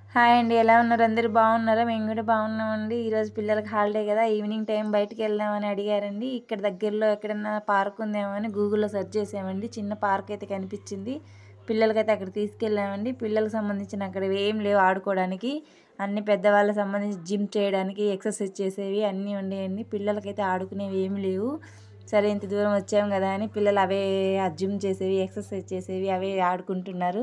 hi అండి ఎలా ఉన్నారు అందరూ బాగున్నారా మేము కూడా బాగున్నామండి ఈరోజు పిల్లలకి హాలిడే కదా ఈవినింగ్ టైం బయటికి వెళ్దామని అడిగారండి ఇక్కడ దగ్గరలో ఎక్కడన్నా పార్క్ ఉందేమో అని గూగుల్లో సెర్చ్ చేసామండి చిన్న పార్క్ అయితే కనిపించింది పిల్లలకైతే అక్కడ తీసుకెళ్ళామండి పిల్లలకు సంబంధించిన అక్కడ ఏం లేవు ఆడుకోవడానికి అన్ని పెద్దవాళ్ళకి సంబంధించి జిమ్ చేయడానికి ఎక్సర్సైజ్ చేసేవి అన్నీ ఉండేయండి పిల్లలకైతే ఆడుకునేవి ఏమి లేవు సరే ఇంత దూరం వచ్చాం కదా అని పిల్లలు అవే ఆ జిమ్ చేసేవి ఎక్సర్సైజ్ చేసేవి అవే ఆడుకుంటున్నారు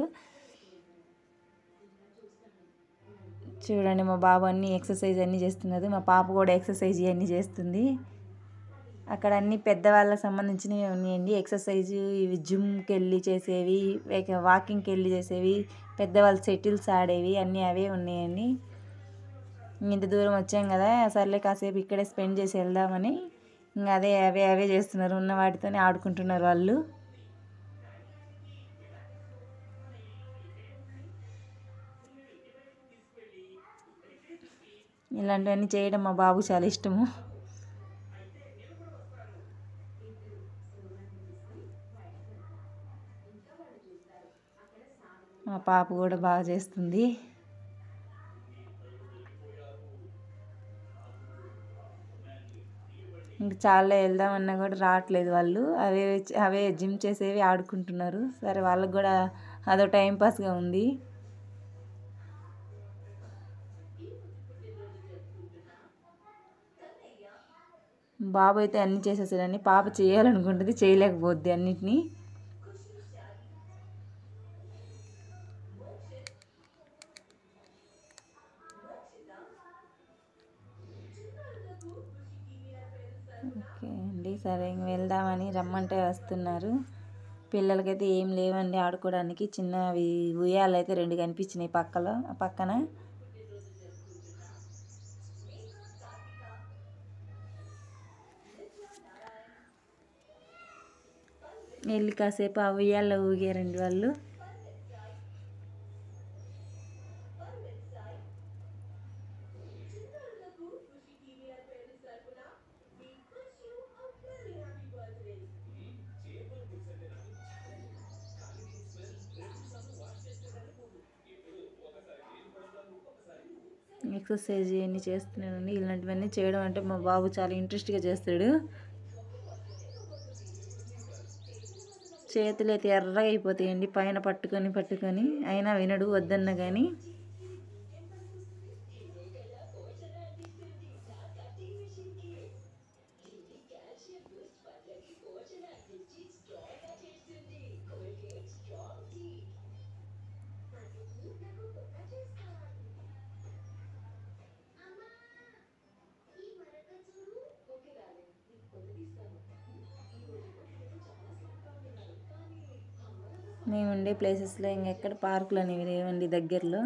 చూడండి మా బాబు అన్ని ఎక్సర్సైజ్ అన్నీ చేస్తున్నారు మా పాప కూడా ఎక్సర్సైజ్ అన్నీ చేస్తుంది అక్కడ అన్ని పెద్దవాళ్ళకి సంబంధించినవి ఉన్నాయండి ఎక్సర్సైజ్ ఇవి జిమ్కి వెళ్ళి చేసేవి లేక వాకింగ్కి వెళ్ళి చేసేవి పెద్దవాళ్ళు సెటిల్స్ ఆడేవి అన్నీ అవే ఉన్నాయండి ఇంత దూరం వచ్చాం కదా సర్లే కాసేపు ఇక్కడే స్పెండ్ చేసి వెళ్దామని ఇంకా అదే అవే అవే చేస్తున్నారు ఉన్న వాటితోనే ఆడుకుంటున్నారు వాళ్ళు ఇలాంటివన్నీ చేయడం మా బాబు చాలా ఇష్టము మా పాప కూడా బాగా చేస్తుంది ఇంక చాలా వెళ్దామన్నా కూడా రావట్లేదు వాళ్ళు అవే అవే జిమ్ చేసేవి ఆడుకుంటున్నారు సరే వాళ్ళకి కూడా అదో టైంపాస్గా ఉంది బాబు అయితే అన్నీ చేసేసాడని పాప చేయాలనుకుంటుంది చేయలేకపోద్ది అన్నిటినీ ఓకే అండి సరే ఇంక వెళ్దామని రమ్మంటే వస్తున్నారు పిల్లలకైతే ఏం లేవండి ఆడుకోవడానికి చిన్నవి ఉయ్యాలు అయితే రెండు కనిపించినాయి పక్కలో పక్కన వెళ్ళి కాసేపు ఆ ఉయ్యాల్లో ఊగారండి వాళ్ళు ఎక్సర్సైజ్ ఇవన్నీ చేస్తున్నానండి ఇలాంటివన్నీ చేయడం అంటే మా బాబు చాలా ఇంట్రెస్ట్గా చేస్తాడు చేతులు అయితే ఎర్రగా అయిపోతాయండి పైన పట్టుకొని పట్టుకొని అయినా వినడు వద్దన్న కానీ మేము ఉండే ప్లేసెస్లో ఇంకెక్కడ పార్కులు అనేవి లేవండి దగ్గరలో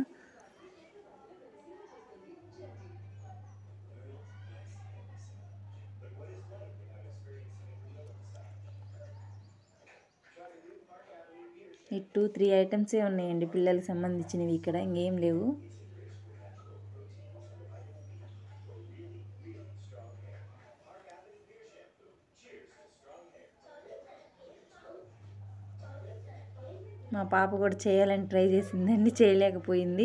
ఈ టూ త్రీ ఐటమ్సే ఉన్నాయండి పిల్లలకు సంబంధించినవి ఇక్కడ ఇంకేం లేవు మా పాప కూడా చేయాలని ట్రై చేసిందండి చేయలేకపోయింది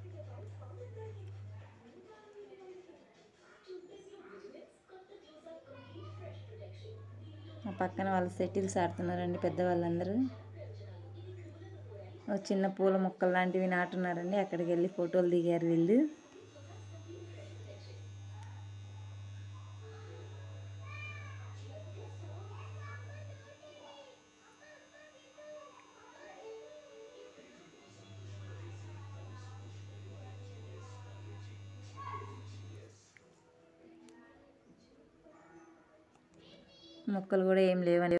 మా పక్కన వాళ్ళు సెటిల్స్ ఆడుతున్నారండి పెద్దవాళ్ళందరూ ఓ చిన్న పూల మొక్కలు లాంటివి నాటున్నారండి అక్కడికి వెళ్ళి ఫోటోలు దిగారు వీళ్ళు మొక్కలు కూడా ఏం లేవండి